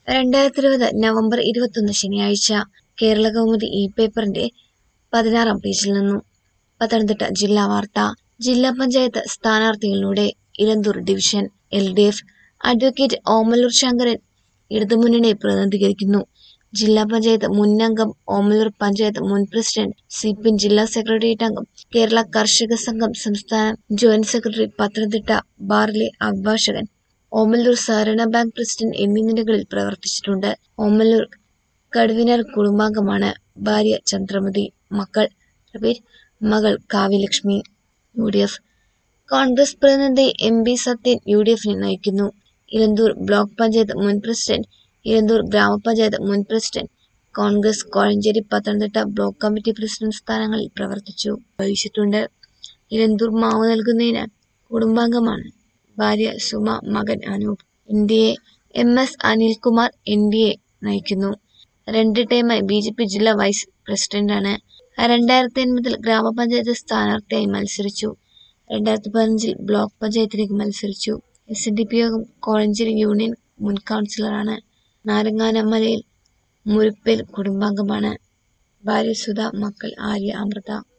രണ്ടായിരത്തി ഇരുപത് നവംബർ ഇരുപത്തൊന്ന് ശനിയാഴ്ച കേരള കൗമുദി ഇ പേപ്പറിന്റെ പതിനാറാം പേജിൽ നിന്നും പത്തനംതിട്ട ജില്ലാ വാർത്ത ജില്ലാ പഞ്ചായത്ത് സ്ഥാനാർത്ഥികളിലൂടെ Elanthoor division L D F advocate Omalloor Sankaran ഇടതുമുന്നണിയെ പ്രതിനിധീകരിക്കുന്നു ജില്ലാ പഞ്ചായത്ത് മുൻ അംഗം ഓമലൂർ പഞ്ചായത്ത് മുൻ പ്രസിഡന്റ് സി പി എം ജില്ലാ സെക്രട്ടേറിയറ്റ് അംഗം കേരള കർഷക സംഘം സംസ്ഥാന ജോയിന്റ് സെക്രട്ടറി പത്തനംതിട്ട ബാറിലെ അഭിഭാഷകൻ ഓമല്ലൂർ സഹകരണ ബാങ്ക് പ്രസിഡന്റ് എന്നീ നിലകളിൽ പ്രവർത്തിച്ചിട്ടുണ്ട് ഓമല്ലൂർ കടുവിനാൽ കുടുംബാംഗമാണ് ഭാര്യ ചന്ദ്രമതി മക്കൾ റബീർ മകൾ Kavyalakshmi U D F Congress പ്രതിനിധി M P Sathyan U D എഫിനെ നയിക്കുന്നു ഇലന്തൂർ ബ്ലോക്ക് പഞ്ചായത്ത് മുൻ പ്രസിഡന്റ് ഇലന്തൂർ ഗ്രാമപഞ്ചായത്ത് മുൻ president Congress Kozhencherry Pathanamthitta block committee president സ്ഥാനങ്ങളിൽ പ്രവർത്തിച്ചു വഹിച്ചിട്ടുണ്ട് ഇലന്തൂർ മാവ് നൽകുന്നതിന് കുടുംബാംഗമാണ് ഭാര്യ സുമ മകൻ Anoop N D A M S Anilkumar N D A നയിക്കുന്നു രണ്ട് ടൈമായി ബി ജെ പി ജില്ലാ വൈസ് പ്രസിഡന്റാണ് രണ്ടായിരത്തി ഒൻപതിൽ ഗ്രാമപഞ്ചായത്ത് സ്ഥാനാർത്ഥിയായി മത്സരിച്ചു രണ്ടായിരത്തി പതിനഞ്ചിൽ ബ്ലോക്ക് പഞ്ചായത്തിലേക്ക് മത്സരിച്ചു എസ് എൻ ഡി പി യോഗം കോഴഞ്ചേരി യൂണിയൻ മുൻ കൗൺസിലറാണ് നാരങ്ങാനമലയിൽ മുരുപ്പേൽ കുടുംബാംഗമാണ് ഭാര്യ സുധ മക്കൾ ആര്യ അമൃത